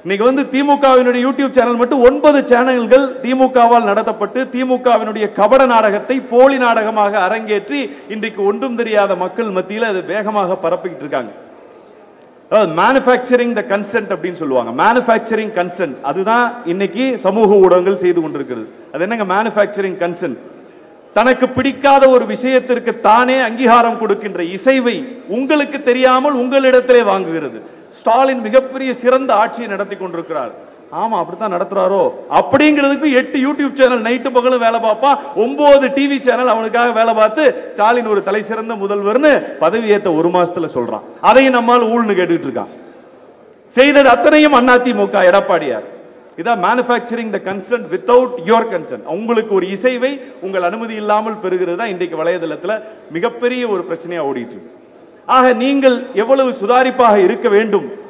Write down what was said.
இன்னைக்கு வந்து திமுகவினுடைய யூடியூப் சேனல் மட்டும் ஒன்பது சேனல்கள் திமுகவால் நடத்தப்பட்டு திமுகவினுடைய கபட நாடகத்தை போலி நாடகமாக அரங்கேற்றி இன்றைக்கு ஒன்றும் தெரியாத மக்கள் மத்தியில் அது வேகமாக பரப்பிக்கிட்டு இருக்காங்க அதாவது மேனுஃபேக்சரிங் த கன்சென்ட் அப்படின்னு சொல்லுவாங்க மேனுஃபேக்சரிங் கன்சென்ட் அதுதான் இன்னைக்கு சமூக ஊடகங்கள் செய்து கொண்டிருக்கிறது அது என்னங்க மேனுஃபேக்சரிங் கன்சென்ட் தனக்கு பிடிக்காத ஒரு விஷயத்திற்கு தானே அங்கீகாரம் கொடுக்கின்ற இசைவை உங்களுக்கு தெரியாமல் உங்களிடத்திலே வாங்குகிறது ஸ்டாலின் மிகப்பெரிய சிறந்த ஆட்சியை நடத்தி கொண்டிருக்கிறார் ஆமா அப்படித்தான் நடத்துறாரோ அப்படிங்கிறதுக்கு எட்டு யூடியூப் சேனல் நைட்டு பகலும் வேலை பார்ப்பான் ஒன்பது டிவி சேனல் அவனுக்காக வேலை பார்த்து ஸ்டாலின் ஒரு தலை சிறந்த முதல்வர்னு பதவியேற்ற ஒரு மாசத்துல சொல்றான் அதையும் நம்மால் ஊழ்னு கேட்டுட்டு இருக்கான் செய்தது அத்தனையும் அதிமுக எடப்பாடியார் இதான் manufacturing the consent without your consent உங்களுக்கு ஒரு இசைவை உங்கள் அனுமதி இல்லாமல் பெறுகிறது தான் இன்றைக்கு வலைதளத்துல மிகப்பெரிய ஒரு பிரச்சனையா ஓடிட்டு இருக்கு ஆக நீங்கள் எவ்வளவு சுதாரிப்பாக இருக்க வேண்டும்